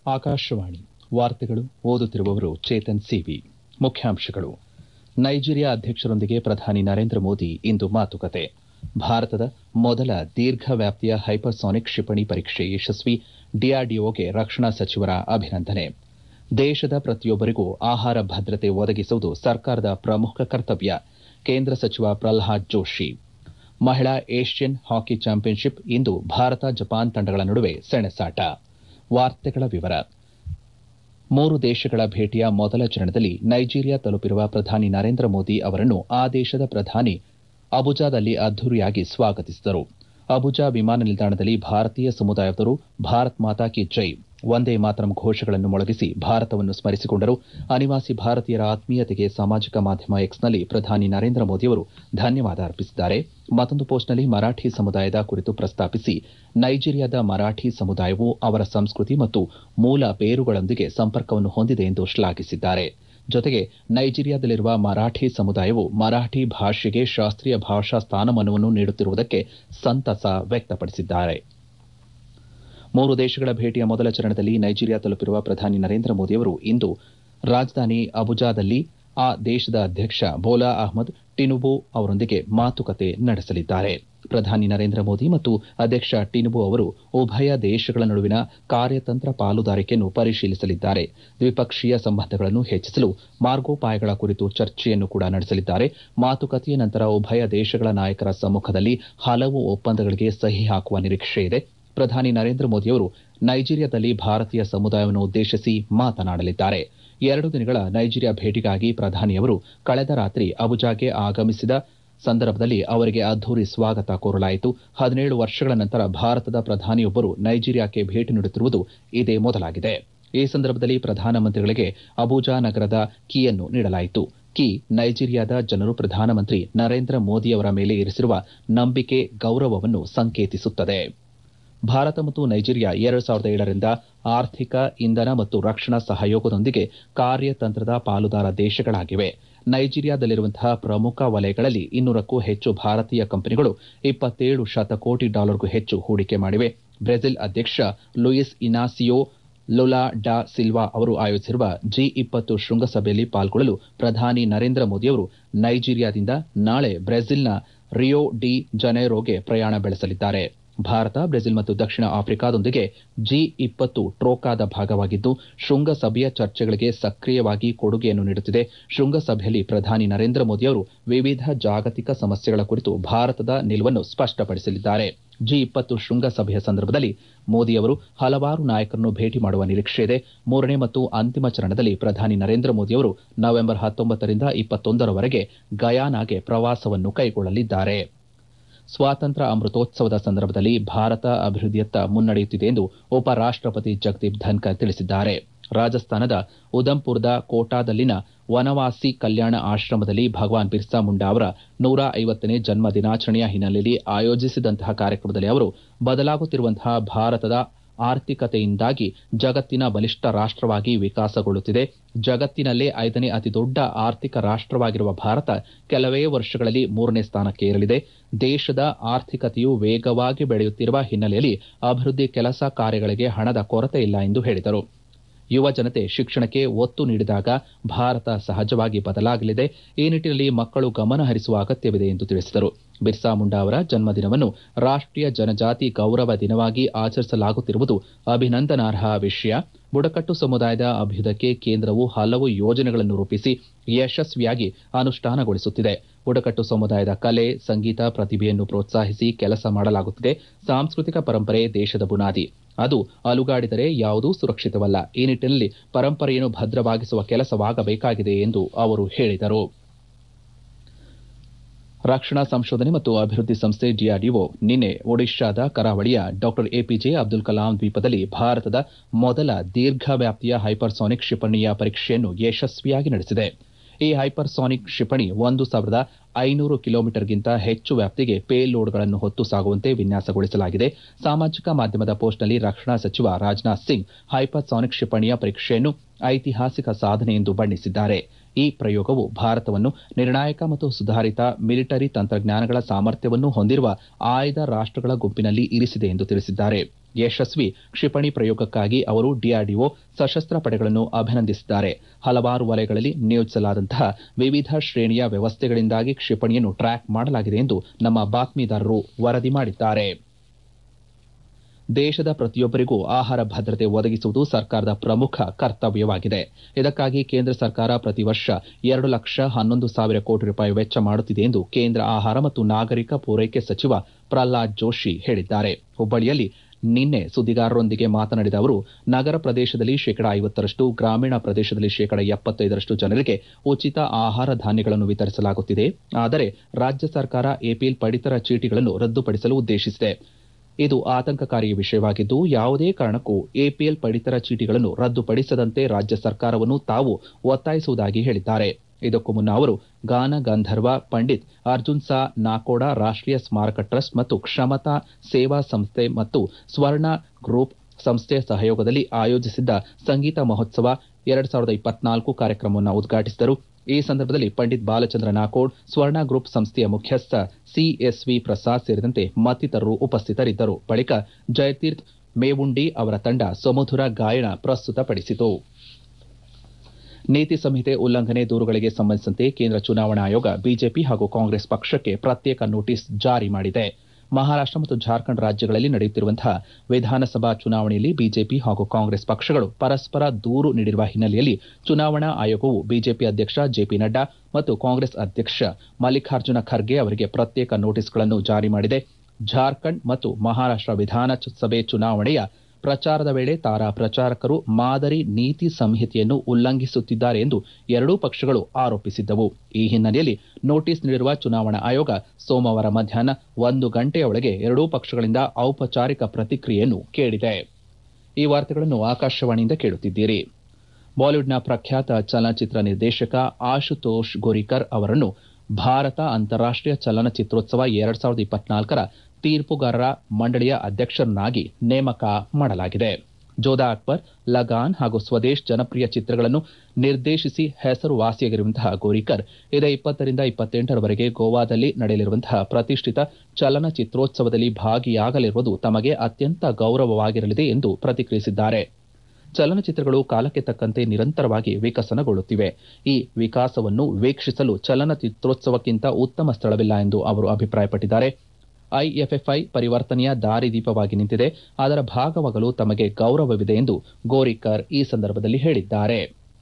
ಆಕಾಶವಾಣಿ ವಾರ್ತೆಗಳು ಓದುತ್ತಿರುವವರು ಚೇತನ್ ಸಿವಿ ಮುಖ್ಯಾಂಶಗಳು ನೈಜೀರಿಯಾ ಅಧ್ಯಕ್ಷರೊಂದಿಗೆ ಪ್ರಧಾನಿ ನರೇಂದ್ರ ಮೋದಿ ಇಂದು ಮಾತುಕತೆ ಭಾರತದ ಮೊದಲ ದೀರ್ಘ ವ್ಯಾಪ್ತಿಯ ಹೈಪರ್ಸಾನಿಕ್ ಕ್ಷಿಪಣಿ ಪರೀಕ್ಷೆ ಯಶಸ್ವಿ ಡಿಆರ್ಡಿಒಗೆ ರಕ್ಷಣಾ ಸಚಿವರ ಅಭಿನಂದನೆ ದೇಶದ ಪ್ರತಿಯೊಬ್ಬರಿಗೂ ಆಹಾರ ಭದ್ರತೆ ಒದಗಿಸುವುದು ಸರ್ಕಾರದ ಪ್ರಮುಖ ಕರ್ತವ್ಯ ಕೇಂದ್ರ ಸಚಿವ ಪ್ರಲ್ಹಾದ್ ಜೋಶಿ ಮಹಿಳಾ ಏಷ್ಯನ್ ಹಾಕಿ ಚಾಂಪಿಯನ್ಶಿಪ್ ಇಂದು ಭಾರತ ಜಪಾನ್ ತಂಡಗಳ ನಡುವೆ ಸೆಣಸಾಟ ವಾರ್ತೆಗಳ ವಿವರ ಮೂರು ದೇಶಗಳ ಭೇಟಿಯ ಮೊದಲ ಚರಣದಲ್ಲಿ ನೈಜೀರಿಯಾ ತಲುಪಿರುವ ಪ್ರಧಾನಿ ನರೇಂದ್ರ ಮೋದಿ ಅವರನ್ನು ಆ ದೇಶದ ಪ್ರಧಾನಿ ಅಬುಜಾದಲ್ಲಿ ಅದ್ದೂರಿಯಾಗಿ ಸ್ವಾಗತಿಸಿದರು ಅಬುಜಾ ವಿಮಾನ ನಿಲ್ದಾಣದಲ್ಲಿ ಭಾರತೀಯ ಸಮುದಾಯದವರು ಭಾರತ್ ಮಾತಾ ಕಿ ಜೈ ವಂದೇ ಮಾತರಂ ಘೋಷಗಳನ್ನು ಮೊಳಗಿಸಿ ಭಾರತವನ್ನು ಸ್ಮರಿಸಿಕೊಂಡರು ಅನಿವಾಸಿ ಭಾರತೀಯರ ಆತ್ಮೀಯತೆಗೆ ಸಾಮಾಜಿಕ ಮಾಧ್ಯಮ ಎಕ್ಸ್ನಲ್ಲಿ ಪ್ರಧಾನಿ ನರೇಂದ್ರ ಮೋದಿಯವರು ಧನ್ಯವಾದ ಅರ್ಪಿಸಿದ್ದಾರೆ ಮತ್ತೊಂದು ಪೋಸ್ಟ್ನಲ್ಲಿ ಮರಾಠಿ ಸಮುದಾಯದ ಕುರಿತು ಪ್ರಸ್ತಾಪಿಸಿ ನೈಜೀರಿಯಾದ ಮರಾಠಿ ಸಮುದಾಯವು ಅವರ ಸಂಸ್ಕೃತಿ ಮತ್ತು ಮೂಲ ಬೇರುಗಳೊಂದಿಗೆ ಸಂಪರ್ಕವನ್ನು ಹೊಂದಿದೆ ಎಂದು ಶ್ಲಾಘಿಸಿದ್ದಾರೆ ಜೊತೆಗೆ ನೈಜೀರಿಯಾದಲ್ಲಿರುವ ಮರಾಠಿ ಸಮುದಾಯವು ಮರಾಠಿ ಭಾಷೆಗೆ ಶಾಸ್ತ್ರೀಯ ಭಾಷಾ ಸ್ಥಾನಮಾನವನ್ನು ನೀಡುತ್ತಿರುವುದಕ್ಕೆ ಸಂತಸ ವ್ಯಕ್ತಪಡಿಸಿದ್ದಾರೆ ಮೂರು ದೇಶಗಳ ಭೇಟಿಯ ಮೊದಲ ಚರಣದಲ್ಲಿ ನೈಜೀರಿಯಾ ತಲುಪಿರುವ ಪ್ರಧಾನಿ ನರೇಂದ್ರ ಮೋದಿಯವರು ಇಂದು ರಾಜಧಾನಿ ಅಬುಜಾದಲ್ಲಿ ಆ ದೇಶದ ಅಧ್ಯಕ್ಷ ಬೋಲಾ ಅಹ್ಮದ್ ಟಿನುಬು ಅವರೊಂದಿಗೆ ಮಾತುಕತೆ ನಡೆಸಲಿದ್ದಾರೆ ಪ್ರಧಾನಿ ನರೇಂದ್ರ ಮೋದಿ ಮತ್ತು ಅಧ್ಯಕ್ಷ ಟಿನುಬು ಅವರು ಉಭಯ ದೇಶಗಳ ನಡುವಿನ ಕಾರ್ಯತಂತ್ರ ಪಾಲುದಾರಿಕೆಯನ್ನು ಪರಿಶೀಲಿಸಲಿದ್ದಾರೆ ದ್ವಿಪಕ್ಷೀಯ ಸಂಬಂಧಗಳನ್ನು ಹೆಚ್ಚಿಸಲು ಮಾರ್ಗೋಪಾಯಗಳ ಕುರಿತು ಚರ್ಚೆಯನ್ನು ಕೂಡ ನಡೆಸಲಿದ್ದಾರೆ ಮಾತುಕತೆಯ ನಂತರ ಉಭಯ ದೇಶಗಳ ನಾಯಕರ ಸಮ್ಮುಖದಲ್ಲಿ ಹಲವು ಒಪ್ಪಂದಗಳಿಗೆ ಸಹಿ ಹಾಕುವ ನಿರೀಕ್ಷೆ ಇದೆ ಪ್ರಧಾನಿ ನರೇಂದ್ರ ಮೋದಿಯವರು ನೈಜೀರಿಯಾದಲ್ಲಿ ಭಾರತೀಯ ಸಮುದಾಯವನ್ನು ಉದ್ದೇಶಿಸಿ ಮಾತನಾಡಲಿದ್ದಾರೆ ಎರಡು ದಿನಗಳ ನೈಜೀರಿಯಾ ಭೇಟಿಗಾಗಿ ಪ್ರಧಾನಿಯವರು ಕಳೆದ ರಾತ್ರಿ ಅಬುಜಾಗೆ ಆಗಮಿಸಿದ ಸಂದರ್ಭದಲ್ಲಿ ಅವರಿಗೆ ಅದ್ದೂರಿ ಸ್ವಾಗತ ಕೋರಲಾಯಿತು ಹದಿನೇಳು ವರ್ಷಗಳ ನಂತರ ಭಾರತದ ಪ್ರಧಾನಿಯೊಬ್ಬರು ನೈಜೀರಿಯಾಕ್ಕೆ ಭೇಟಿ ನೀಡುತ್ತಿರುವುದು ಇದೇ ಮೊದಲಾಗಿದೆ ಈ ಸಂದರ್ಭದಲ್ಲಿ ಪ್ರಧಾನಮಂತ್ರಿಗಳಿಗೆ ಅಬುಜಾ ನಗರದ ಕೀಯನ್ನು ನೀಡಲಾಯಿತು ಕೀ ನೈಜೀರಿಯಾದ ಜನರು ಪ್ರಧಾನಮಂತ್ರಿ ನರೇಂದ್ರ ಮೋದಿಯವರ ಮೇಲೆ ಇರಿಸಿರುವ ನಂಬಿಕೆ ಗೌರವವನ್ನು ಸಂಕೇತಿಸುತ್ತದೆ ಭಾರತ ಮತ್ತು ನೈಜೀರಿಯಾ ಎರಡು ಸಾವಿರದ ಏಳರಿಂದ ಆರ್ಥಿಕ ಇಂಧನ ಮತ್ತು ರಕ್ಷಣಾ ಸಹಯೋಗದೊಂದಿಗೆ ಕಾರ್ಯತಂತ್ರದ ಪಾಲುದಾರ ದೇಶಗಳಾಗಿವೆ ನೈಜೀರಿಯಾದಲ್ಲಿರುವಂತಹ ಪ್ರಮುಖ ವಲಯಗಳಲ್ಲಿ ಇನ್ನೂರಕ್ಕೂ ಹೆಚ್ಚು ಭಾರತೀಯ ಕಂಪನಿಗಳು ಇಪ್ಪತ್ತೇಳು ಶತಕೋಟಿ ಡಾಲರ್ಗೂ ಹೆಚ್ಚು ಹೂಡಿಕೆ ಮಾಡಿವೆ ಬ್ರೆಜಿಲ್ ಅಧ್ಯಕ್ಷ ಲೂಯಿಸ್ ಇನಾಸಿಯೋ ಲೊಲಾ ಡಾ ಸಿಲ್ವಾ ಅವರು ಆಯೋಜಿಸಿರುವ ಜಿ ಇಪ್ಪತ್ತು ಶೃಂಗಸಭೆಯಲ್ಲಿ ಪಾಲ್ಗೊಳ್ಳಲು ಪ್ರಧಾನಿ ನರೇಂದ್ರ ಮೋದಿಯವರು ನೈಜೀರಿಯಾದಿಂದ ನಾಳೆ ಬ್ರೆಜಿಲ್ನ ರಿಯೋ ಡಿ ಜನೈರೋಗೆ ಪ್ರಯಾಣ ಬೆಳೆಸಲಿದ್ದಾರೆ ಭಾರತ ಬ್ರೆಜಿಲ್ ಮತ್ತು ದಕ್ಷಿಣ ಆಫ್ರಿಕಾದೊಂದಿಗೆ ಜಿ ಇಪ್ಪತ್ತು ಟ್ರೋಕಾದ ಭಾಗವಾಗಿದ್ದು ಶೃಂಗಸಭೆಯ ಚರ್ಚೆಗಳಿಗೆ ಸಕ್ರಿಯವಾಗಿ ಕೊಡುಗೆಯನ್ನು ನೀಡುತ್ತಿದೆ ಶೃಂಗಸಭೆಯಲ್ಲಿ ಪ್ರಧಾನಿ ನರೇಂದ್ರ ಮೋದಿಯವರು ವಿವಿಧ ಜಾಗತಿಕ ಸಮಸ್ಯೆಗಳ ಕುರಿತು ಭಾರತದ ನಿಲುವನ್ನು ಸ್ಪಷ್ಟಪಡಿಸಲಿದ್ದಾರೆ ಜಿ ಇಪ್ಪತ್ತು ಶೃಂಗಸಭೆಯ ಸಂದರ್ಭದಲ್ಲಿ ಮೋದಿಯವರು ಹಲವಾರು ನಾಯಕರನ್ನು ಭೇಟಿ ಮಾಡುವ ನಿರೀಕ್ಷೆ ಇದೆ ಮೂರನೇ ಮತ್ತು ಅಂತಿಮ ಚರಣದಲ್ಲಿ ಪ್ರಧಾನಿ ನರೇಂದ್ರ ಮೋದಿಯವರು ನವೆಂಬರ್ ಹತ್ತೊಂಬತ್ತರಿಂದ ಇಪ್ಪತ್ತೊಂದರವರೆಗೆ ಗಯಾನಾಗೆ ಪ್ರವಾಸವನ್ನು ಕೈಗೊಳ್ಳಲಿದ್ದಾರೆ ಸ್ವಾತಂತ್ರ್ಯ ಅಮೃತೋತ್ಸವದ ಸಂದರ್ಭದಲ್ಲಿ ಭಾರತ ಅಭಿವೃದ್ಧಿಯತ್ತ ಮುನ್ನಡೆಯುತ್ತಿದೆ ಎಂದು ಉಪರಾಷ್ಟಪತಿ ಜಗದೀಪ್ ಧನ್ಕರ್ ತಿಳಿಸಿದ್ದಾರೆ ರಾಜಸ್ಥಾನದ ಉದಂಪುರದ ಕೋಟಾದಲ್ಲಿನ ವನವಾಸಿ ಕಲ್ಯಾಣ ಆಶ್ರಮದಲ್ಲಿ ಭಗವಾನ್ ಬಿರ್ಸಾ ಮುಂಡಾ ಅವರ ನೂರ ಐವತ್ತನೇ ಜನ್ಮ ದಿನಾಚರಣೆಯ ಹಿನ್ನೆಲೆಯಲ್ಲಿ ಆಯೋಜಿಸಿದಂತಹ ಕಾರ್ಯಕ್ರಮದಲ್ಲಿ ಅವರು ಬದಲಾಗುತ್ತಿರುವಂತಹ ಭಾರತದ ಆರ್ಥಿಕತೆಯಿಂದಾಗಿ ಜಗತ್ತಿನ ಬಲಿಷ್ಠ ರಾಷ್ಟವಾಗಿ ವಿಕಾಸಗೊಳ್ಳುತ್ತಿದೆ ಜಗತ್ತಿನಲ್ಲೇ ಐದನೇ ಅತಿದೊಡ್ಡ ಆರ್ಥಿಕ ರಾಷ್ಟವಾಗಿರುವ ಭಾರತ ಕೆಲವೇ ವರ್ಷಗಳಲ್ಲಿ ಮೂರನೇ ಸ್ಥಾನಕ್ಕೆ ಏರಲಿದೆ ದೇಶದ ಆರ್ಥಿಕತೆಯು ವೇಗವಾಗಿ ಬೆಳೆಯುತ್ತಿರುವ ಹಿನ್ನೆಲೆಯಲ್ಲಿ ಅಭಿವೃದ್ಧಿ ಕೆಲಸ ಕಾರ್ಯಗಳಿಗೆ ಹಣದ ಕೊರತೆ ಇಲ್ಲ ಎಂದು ಹೇಳಿದರು ಯುವ ಜನತೆ ಶಿಕ್ಷಣಕ್ಕೆ ಒತ್ತು ನೀಡಿದಾಗ ಭಾರತ ಸಹಜವಾಗಿ ಬದಲಾಗಲಿದೆ ಈ ನಿಟ್ಟಿನಲ್ಲಿ ಮಕ್ಕಳು ಗಮನ ಹರಿಸುವ ಅಗತ್ಯವಿದೆ ಎಂದು ತಿಳಿಸಿದರು ಬಿರ್ಸಾ ಮುಂಡಾ ಅವರ ಜನ್ಮದಿನವನ್ನು ರಾಷ್ಟೀಯ ಜನಜಾತಿ ಗೌರವ ದಿನವಾಗಿ ಆಚರಿಸಲಾಗುತ್ತಿರುವುದು ಅಭಿನಂದನಾರ್ಹ ವಿಷಯ ಬುಡಕಟ್ಟು ಸಮುದಾಯದ ಅಭ್ಯುದಯಕ್ಕೆ ಕೇಂದ್ರವು ಹಲವು ಯೋಜನೆಗಳನ್ನು ರೂಪಿಸಿ ಯಶಸ್ವಿಯಾಗಿ ಅನುಷ್ಠಾನಗೊಳಿಸುತ್ತಿದೆ ಬುಡಕಟ್ಟು ಸಮುದಾಯದ ಕಲೆ ಸಂಗೀತ ಪ್ರತಿಭೆಯನ್ನು ಪ್ರೋತ್ಸಾಹಿಸಿ ಕೆಲಸ ಮಾಡಲಾಗುತ್ತಿದೆ ಸಾಂಸ್ಕೃತಿಕ ಪರಂಪರೆ ದೇಶದ ಬುನಾದಿ ಅದು ಅಲುಗಾಡಿದರೆ ಯಾವುದೂ ಸುರಕ್ಷಿತವಲ್ಲ ಈ ನಿಟ್ಟಿನಲ್ಲಿ ಪರಂಪರೆಯನ್ನು ಭದ್ರವಾಗಿಸುವ ಕೆಲಸವಾಗಬೇಕಾಗಿದೆ ಎಂದು ಅವರು ಹೇಳಿದರು ರಕ್ಷಣಾ ಸಂಶೋಧನೆ ಮತ್ತು ಅಭಿವೃದ್ಧಿ ಸಂಸ್ಥೆ ಡಿಆರ್ಡಿಒ ನಿನ್ನೆ ಒಡಿಶಾದ ಕರಾವಳಿಯ ಡಾ ಎಪಿಜೆ ಅಬ್ದುಲ್ ಕಲಾಂ ದ್ವೀಪದಲ್ಲಿ ಭಾರತದ ಮೊದಲ ದೀರ್ಘ ವ್ಯಾಪ್ತಿಯ ಹೈಪರ್ಸಾನಿಕ್ ಕ್ಷಿಪಣಿಯ ಪರೀಕ್ಷೆಯನ್ನು ಯಶಸ್ವಿಯಾಗಿ ನಡೆಸಿದೆ ಈ ಹೈಪರ್ಸಾನಿಕ್ ಕ್ಷಿಪಣಿ ಒಂದು ಸಾವಿರದ ಐನೂರು ಕಿಲೋಮೀಟರ್ಗಿಂತ ಹೆಚ್ಚು ವ್ಯಾಪ್ತಿಗೆ ಪೇಲೋಡ್ಗಳನ್ನು ಹೊತ್ತು ಸಾಗುವಂತೆ ವಿನ್ಯಾಸಗೊಳಿಸಲಾಗಿದೆ ಸಾಮಾಜಿಕ ಮಾಧ್ಯಮದ ಪೋಸ್ಟ್ನಲ್ಲಿ ರಕ್ಷಣಾ ಸಚಿವ ರಾಜನಾಥ್ ಸಿಂಗ್ ಹೈಪರ್ಸಾನಿಕ್ ಕ್ಷಿಪಣಿಯ ಪರೀಕ್ಷೆಯನ್ನು ಐತಿಹಾಸಿಕ ಸಾಧನೆ ಎಂದು ಬಣ್ಣಿಸಿದ್ದಾರೆ ಈ ಪ್ರಯೋಗವು ಭಾರತವನ್ನು ನಿರ್ಣಾಯಕ ಮತ್ತು ಸುಧಾರಿತ ಮಿಲಿಟರಿ ತಂತ್ರಜ್ಞಾನಗಳ ಸಾಮರ್ಥ್ಯವನ್ನು ಹೊಂದಿರುವ ಆಯ್ದ ರಾಷ್ಟಗಳ ಗುಂಪಿನಲ್ಲಿ ಇರಿಸಿದೆ ಎಂದು ತಿಳಿಸಿದ್ದಾರೆ ಯಶಸ್ವಿ ಕ್ಷಿಪಣಿ ಪ್ರಯೋಗಕ್ಕಾಗಿ ಅವರು ಡಿಆರ್ಡಿಒ ಸಶಸ್ತ್ರ ಪಡೆಗಳನ್ನು ಅಭಿನಂದಿಸಿದ್ದಾರೆ ಹಲವಾರು ವಲಯಗಳಲ್ಲಿ ನಿಯೋಜಿಸಲಾದಂತಹ ವಿವಿಧ ಶ್ರೇಣಿಯ ವ್ಯವಸ್ಥೆಗಳಿಂದಾಗಿ ಕ್ಷಿಪಣಿಯನ್ನು ಟ್ರ್ಯಾಕ್ ಮಾಡಲಾಗಿದೆ ಎಂದು ನಮ್ಮ ಬಾತ್ಮೀದಾರರು ವರದಿ ಮಾಡಿದ್ದಾರೆ ದೇಶದ ಪ್ರತಿಯೊಬ್ಬರಿಗೂ ಆಹಾರ ಭದ್ರತೆ ಒದಗಿಸುವುದು ಸರ್ಕಾರದ ಪ್ರಮುಖ ಕರ್ತವ್ಯವಾಗಿದೆ ಇದಕ್ಕಾಗಿ ಕೇಂದ್ರ ಸರ್ಕಾರ ಪ್ರತಿ ವರ್ಷ ಎರಡು ಲಕ್ಷ ಹನ್ನೊಂದು ಸಾವಿರ ಕೋಟಿ ರೂಪಾಯಿ ವೆಚ್ಚ ಮಾಡುತ್ತಿದೆ ಎಂದು ಕೇಂದ್ರ ಆಹಾರ ಮತ್ತು ನಾಗರಿಕ ಪೂರೈಕೆ ಸಚಿವ ಪ್ರಹ್ಲಾದ್ ಜೋಶಿ ಹೇಳಿದ್ದಾರೆ ಹುಬ್ಬಳ್ಳಿಯಲ್ಲಿ ನಿನ್ನೆ ಸುದ್ದಿಗಾರರೊಂದಿಗೆ ಮಾತನಾಡಿದ ಅವರು ನಗರ ಪ್ರದೇಶದಲ್ಲಿ ಶೇಕಡ ಐವತ್ತರಷ್ಟು ಗ್ರಾಮೀಣ ಪ್ರದೇಶದಲ್ಲಿ ಶೇಕಡ ಎಪ್ಪತ್ತೈದರಷ್ಟು ಜನರಿಗೆ ಉಚಿತ ಆಹಾರ ಧಾನ್ಯಗಳನ್ನು ವಿತರಿಸಲಾಗುತ್ತಿದೆ ಆದರೆ ರಾಜ್ಯ ಸರ್ಕಾರ ಎಪಿಎಲ್ ಪಡಿತರ ಚೀಟಿಗಳನ್ನು ರದ್ದುಪಡಿಸಲು ಉದ್ದೇಶಿಸಿದೆ ಇದು ಆತಂಕಕಾರಿ ವಿಷಯವಾಗಿದ್ದು ಯಾವುದೇ ಕಾರಣಕ್ಕೂ ಎಪಿಎಲ್ ಪಡಿತರ ಚೀಟಿಗಳನ್ನು ರದ್ದುಪಡಿಸದಂತೆ ರಾಜ್ಯ ಸರ್ಕಾರವನ್ನು ತಾವು ಒತ್ತಾಯಿಸುವುದಾಗಿ ಹೇಳಿದ್ದಾರೆ ಇದಕ್ಕೂ ಮುನ್ನ ಅವರು ಗಾನ ಗಂಧರ್ವ ಪಂಡಿತ್ ಅರ್ಜುನ್ ಸಾ ನಾಕೋಡ ರಾಷ್ಟೀಯ ಸ್ಮಾರಕ ಟ್ರಸ್ಟ್ ಮತ್ತು ಕ್ಷಮತಾ ಸೇವಾ ಸಂಸ್ಥೆ ಮತ್ತು ಸ್ವರ್ಣ ಗ್ರೂಪ್ ಸಂಸ್ಥೆ ಸಹಯೋಗದಲ್ಲಿ ಆಯೋಜಿಸಿದ್ದ ಸಂಗೀತ ಮಹೋತ್ಸವ ಎರಡ್ ಸಾವಿರದ ಇಪ್ಪತ್ನಾಲ್ಕು ಕಾರ್ಯಕ್ರಮವನ್ನು ಉದ್ಘಾಟಿಸಿದರು ಈ ಸಂದರ್ಭದಲ್ಲಿ ಪಂಡಿತ್ ಬಾಲಚಂದ್ರ ನಾಕೋಡ್ ಸ್ವರ್ಣ ಗ್ರೂಪ್ ಸಂಸ್ಥೆಯ ಮುಖ್ಯಸ್ಥ ಸಿಎಸ್ವಿ ಪ್ರಸಾದ್ ಸೇರಿದಂತೆ ಮತ್ತಿತರರು ಉಪಸ್ಥಿತರಿದ್ದರು ಬಳಿಕ ಜಯತೀರ್ಥ್ ಮೇವುಂಡಿ ಅವರ ತಂಡ ಸುಮಧುರ ಗಾಯನ ಪ್ರಸ್ತುತಪಡಿಸಿತು ನೀತಿ ಸಂಹಿತೆ ಉಲ್ಲಂಘನೆ ದೂರುಗಳಿಗೆ ಸಂಬಂಧಿಸಿದಂತೆ ಕೇಂದ್ರ ಚುನಾವಣಾ ಆಯೋಗ ಬಿಜೆಪಿ ಹಾಗೂ ಕಾಂಗ್ರೆಸ್ ಪಕ್ಷಕ್ಕೆ ಪ್ರತ್ಯೇಕ ನೋಟಿಸ್ ಜಾರಿ ಮಾಡಿದೆ ಮಹಾರಾಷ್ಟ ಮತ್ತು ಜಾರ್ಖಂಡ್ ರಾಜ್ಯಗಳಲ್ಲಿ ನಡೆಯುತ್ತಿರುವಂತಹ ವಿಧಾನಸಭಾ ಚುನಾವಣೆಯಲ್ಲಿ ಬಿಜೆಪಿ ಹಾಗೂ ಕಾಂಗ್ರೆಸ್ ಪಕ್ಷಗಳು ಪರಸ್ಪರ ದೂರು ನೀಡಿರುವ ಹಿನ್ನೆಲೆಯಲ್ಲಿ ಚುನಾವಣಾ ಆಯೋಗವು ಬಿಜೆಪಿ ಅಧ್ಯಕ್ಷ ಜೆಪಿ ನಡ್ಡಾ ಮತ್ತು ಕಾಂಗ್ರೆಸ್ ಅಧ್ಯಕ್ಷ ಮಲ್ಲಿಕಾರ್ಜುನ ಖರ್ಗೆ ಅವರಿಗೆ ಪ್ರತ್ಯೇಕ ನೋಟಿಸ್ಗಳನ್ನು ಜಾರಿ ಮಾಡಿದೆ ಜಾರ್ಖಂಡ್ ಮತ್ತು ಮಹಾರಾಷ್ಟ ವಿಧಾನಸಭೆ ಚುನಾವಣೆಯ ಪ್ರಚಾರದ ವೇಳೆ ತಾರಾ ಪ್ರಚಾರಕರು ಮಾದರಿ ನೀತಿ ಸಂಹಿತೆಯನ್ನು ಉಲ್ಲಂಘಿಸುತ್ತಿದ್ದಾರೆ ಎಂದು ಎರಡೂ ಪಕ್ಷಗಳು ಆರೋಪಿಸಿದ್ದವು ಈ ಹಿನ್ನೆಲೆಯಲ್ಲಿ ನೋಟಿಸ್ ನೀಡಿರುವ ಚುನಾವಣಾ ಆಯೋಗ ಸೋಮವಾರ ಮಧ್ಯಾಹ್ನ ಒಂದು ಗಂಟೆಯೊಳಗೆ ಎರಡೂ ಪಕ್ಷಗಳಿಂದ ಔಪಚಾರಿಕ ಪ್ರತಿಕ್ರಿಯೆಯನ್ನು ಕೇಳಿದೆ ಈ ವಾರ್ತೆಗಳನ್ನು ಆಕಾಶವಾಣಿಯಿಂದ ಕೇಳುತ್ತಿದ್ದೀರಿ ಬಾಲಿವುಡ್ನ ಪ್ರಖ್ಯಾತ ಚಲನಚಿತ್ರ ನಿರ್ದೇಶಕ ಆಶುತೋಷ್ ಗೋರಿಕರ್ ಅವರನ್ನು ಭಾರತ ಅಂತಾರಾಷ್ಟೀಯ ಚಲನಚಿತ್ರೋತ್ಸವ ಎರಡ್ ಸಾವಿರದ ಇಪ್ಪತ್ನಾಲ್ಕರ ತೀರ್ಪುಗಾರರ ಮಂಡಳಿಯ ಅಧ್ಯಕ್ಷರನ್ನಾಗಿ ನೇಮಕ ಮಾಡಲಾಗಿದೆ ಜೋಧಾ ಅಕ್ಬರ್ ಲಗಾನ್ ಹಾಗೂ ಸ್ವದೇಶ್ ಜನಪ್ರಿಯ ಚಿತ್ರಗಳನ್ನು ನಿರ್ದೇಶಿಸಿ ಹೆಸರುವಾಸಿಯಾಗಿರುವಂತಹ ಗೋರಿಕರ್ ಇದೇ ಇಪ್ಪತ್ತರಿಂದ ಇಪ್ಪತ್ತೆಂಟರವರೆಗೆ ಗೋವಾದಲ್ಲಿ ನಡೆಯಲಿರುವಂತಹ ಪ್ರತಿಷ್ಠಿತ ಚಲನಚಿತ್ರೋತ್ಸವದಲ್ಲಿ ಭಾಗಿಯಾಗಲಿರುವುದು ತಮಗೆ ಅತ್ಯಂತ ಗೌರವವಾಗಿರಲಿದೆ ಎಂದು ಪ್ರತಿಕ್ರಿಯಿಸಿದ್ದಾರೆ ಚಲನಚಿತ್ರಗಳು ಕಾಲಕ್ಕೆ ತಕ್ಕಂತೆ ನಿರಂತರವಾಗಿ ವಿಕಸನಗೊಳ್ಳುತ್ತಿವೆ ಈ ವಿಕಾಸವನ್ನು ವೀಕ್ಷಿಸಲು ಚಲನಚಿತ್ರೋತ್ಸವಕ್ಕಿಂತ ಉತ್ತಮ ಸ್ಥಳವಿಲ್ಲ ಎಂದು ಅವರು ಅಭಿಪ್ರಾಯಪಟ್ಟಿದ್ದಾರೆ ಐಎಫ್ಎಫ್ಐ ಪರಿವರ್ತನೆಯ ದಾರಿದೀಪವಾಗಿ ನಿಂತಿದೆ ಅದರ ಭಾಗವಾಗಲು ತಮಗೆ ಗೌರವವಿದೆ ಎಂದು ಗೋರಿಕರ್ ಈ ಸಂದರ್ಭದಲ್ಲಿ ಹೇಳಿದ್ದಾರೆ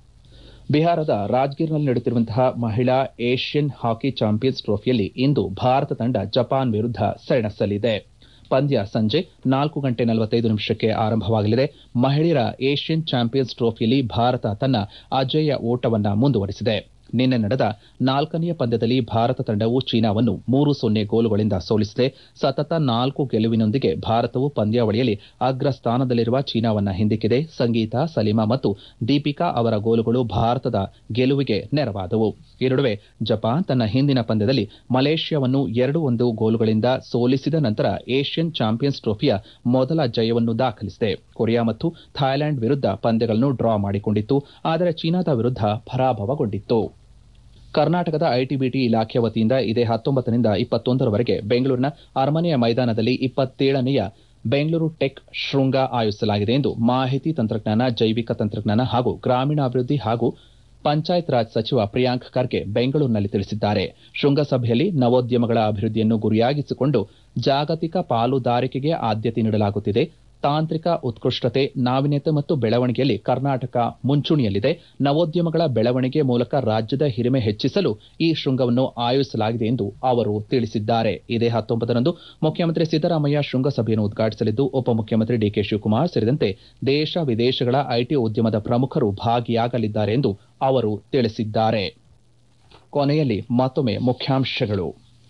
ಬಿಹಾರದ ರಾಜ್ಗಿರ್ನಲ್ಲಿ ನಡೆಯುತ್ತಿರುವಂತಹ ಮಹಿಳಾ ಏಷ್ಯನ್ ಹಾಕಿ ಚಾಂಪಿಯನ್ಸ್ ಟ್ರೋಫಿಯಲ್ಲಿ ಇಂದು ಭಾರತ ತಂಡ ಜಪಾನ್ ವಿರುದ್ಧ ಸೆಣಸಲಿದೆ ಪಂದ್ಯ ಸಂಜೆ ನಾಲ್ಕು ಗಂಟೆ ನಲವತ್ತೈದು ನಿಮಿಷಕ್ಕೆ ಆರಂಭವಾಗಲಿದೆ ಮಹಿಳೆಯರ ಏಷ್ಯನ್ ಚಾಂಪಿಯನ್ಸ್ ಟ್ರೋಫಿಯಲ್ಲಿ ಭಾರತ ತನ್ನ ಅಜೇಯ ಓಟವನ್ನ ಮುಂದುವರಿಸಿದೆ ನಿನ್ನೆ ನಡೆದ ನಾಲ್ಕನೆಯ ಪಂದ್ಯದಲ್ಲಿ ಭಾರತ ತಂಡವು ಚೀನಾವನ್ನು ಮೂರು ಸೊನ್ನೆ ಗೋಲುಗಳಿಂದ ಸೋಲಿಸಿದೆ ಸತತ ನಾಲ್ಕು ಗೆಲುವಿನೊಂದಿಗೆ ಭಾರತವು ಪಂದ್ಯಾವಳಿಯಲ್ಲಿ ಅಗ್ರ ಸ್ಥಾನದಲ್ಲಿರುವ ಚೀನಾವನ್ನ ಹಿಂದಿಕ್ಕಿದೆ ಸಂಗೀತ ಸಲೀಮಾ ಮತ್ತು ದೀಪಿಕಾ ಅವರ ಗೋಲುಗಳು ಭಾರತದ ಗೆಲುವಿಗೆ ನೆರವಾದವು ಈ ನಡುವೆ ಜಪಾನ್ ತನ್ನ ಹಿಂದಿನ ಪಂದ್ಯದಲ್ಲಿ ಮಲೇಷ್ಯಾವನ್ನು ಎರಡು ಒಂದು ಗೋಲುಗಳಿಂದ ಸೋಲಿಸಿದ ನಂತರ ಏಷ್ಯನ್ ಚಾಂಪಿಯನ್ಸ್ ಟ್ರೋಫಿಯ ಮೊದಲ ಜಯವನ್ನು ದಾಖಲಿಸಿದೆ ಕೊರಿಯಾ ಮತ್ತು ಥಾಯ್ಲೆಂಡ್ ವಿರುದ್ಧ ಪಂದ್ಯಗಳನ್ನು ಡ್ರಾ ಮಾಡಿಕೊಂಡಿತ್ತು ಆದರೆ ಚೀನಾದ ವಿರುದ್ಧ ಪರಾಭವಗೊಂಡಿತ್ತು ಕರ್ನಾಟಕದ ಐಟಿಬಿಟಿ ಇಲಾಖೆ ವತಿಯಿಂದ ಇದೇ ಹತ್ತೊಂಬತ್ತರಿಂದ ಇಪ್ಪತ್ತೊಂದರವರೆಗೆ ಬೆಂಗಳೂರಿನ ಅರಮನೆಯ ಮೈದಾನದಲ್ಲಿ ಇಪ್ಪತ್ತೇಳನೆಯ ಬೆಂಗಳೂರು ಟೆಕ್ ಶೃಂಗ ಆಯೋಜಿಸಲಾಗಿದೆ ಎಂದು ಮಾಹಿತಿ ತಂತ್ರಜ್ಞಾನ ಜೈವಿಕ ತಂತ್ರಜ್ಞಾನ ಹಾಗೂ ಗ್ರಾಮೀಣಾಭಿವೃದ್ಧಿ ಹಾಗೂ ಪಂಚಾಯತ್ ರಾಜ್ ಸಚಿವ ಪ್ರಿಯಾಂಕ್ ಖರ್ಗೆ ಬೆಂಗಳೂರಿನಲ್ಲಿ ತಿಳಿಸಿದ್ದಾರೆ ಶೃಂಗಸಭೆಯಲ್ಲಿ ನವೋದ್ಯಮಗಳ ಅಭಿವೃದ್ಧಿಯನ್ನು ಗುರಿಯಾಗಿಸಿಕೊಂಡು ಜಾಗತಿಕ ಪಾಲುದಾರಿಕೆಗೆ ಆದ್ಯತೆ ನೀಡಲಾಗುತ್ತಿದೆ ತಾಂತ್ರಿಕ ಉತ್ಕೃಷ್ಟತೆ ನಾವೀನ್ಯತೆ ಮತ್ತು ಬೆಳವಣಿಗೆಯಲ್ಲಿ ಕರ್ನಾಟಕ ಮುಂಚೂಣಿಯಲ್ಲಿದೆ ನವೋದ್ಯಮಗಳ ಬೆಳವಣಿಗೆ ಮೂಲಕ ರಾಜ್ಯದ ಹಿರಿಮೆ ಹೆಚ್ಚಿಸಲು ಈ ಶೃಂಗವನ್ನು ಆಯೋಜಿಸಲಾಗಿದೆ ಎಂದು ಅವರು ತಿಳಿಸಿದ್ದಾರೆ ಇದೇ ಹತ್ತೊಂಬತ್ತರಂದು ಮುಖ್ಯಮಂತ್ರಿ ಸಿದ್ದರಾಮಯ್ಯ ಶೃಂಗಸಭೆಯನ್ನು ಉದ್ಘಾಟಿಸಲಿದ್ದು ಉಪಮುಖ್ಯಮಂತ್ರಿ ಡಿಕೆ ಶಿವಕುಮಾರ್ ಸೇರಿದಂತೆ ದೇಶ ವಿದೇಶಗಳ ಐಟಿ ಉದ್ಯಮದ ಪ್ರಮುಖರು ಭಾಗಿಯಾಗಲಿದ್ದಾರೆ ಎಂದು ಅವರು ತಿಳಿಸಿದ್ದಾರೆ ಕೊನೆಯಲ್ಲಿ ಮತ್ತೊಮ್ಮೆ ಮುಖ್ಯಾಂಶಗಳು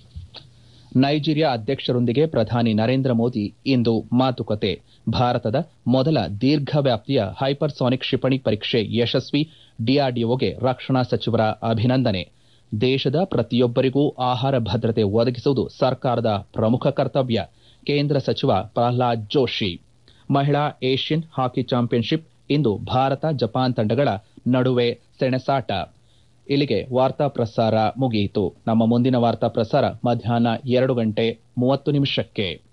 ನೈಜೀರಿಯಾ ಅಧ್ಯಕ್ಷರೊಂದಿಗೆ ಪ್ರಧಾನಿ ನರೇಂದ್ರ ಮೋದಿ ಇಂದು ಮಾತುಕತೆ ಭಾರತದ ಮೊದಲ ದೀರ್ಘವ್ಯಾಪ್ತಿಯ ಹೈಪರ್ಸಾನಿಕ್ ಕ್ಷಿಪಣಿ ಪರೀಕ್ಷೆ ಯಶಸ್ವಿ ಡಿಆರ್ಡಿಒಗೆ ರಕ್ಷಣಾ ಸಚಿವರ ಅಭಿನಂದನೆ ದೇಶದ ಪ್ರತಿಯೊಬ್ಬರಿಗೂ ಆಹಾರ ಭದ್ರತೆ ಒದಗಿಸುವುದು ಸರ್ಕಾರದ ಪ್ರಮುಖ ಕರ್ತವ್ಯ ಕೇಂದ್ರ ಸಚಿವ ಪ್ರಹ್ಲಾದ್ ಜೋಶಿ ಮಹಿಳಾ ಏಷ್ಯನ್ ಹಾಕಿ ಚಾಂಪಿಯನ್ಶಿಪ್ ಇಂದು ಭಾರತ ಜಪಾನ್ ತಂಡಗಳ ನಡುವೆ ಸೆಣಸಾಟ ಇಲ್ಲಿಗೆ ವಾರ್ತಾ ಪ್ರಸಾರ ಮುಗಿಯಿತು ನಮ್ಮ ಮುಂದಿನ ವಾರ್ತಾ ಪ್ರಸಾರ ಮಧ್ಯಾಹ್ನ ಎರಡು ಗಂಟೆ ಮೂವತ್ತು ನಿಮಿಷಕ್ಕೆ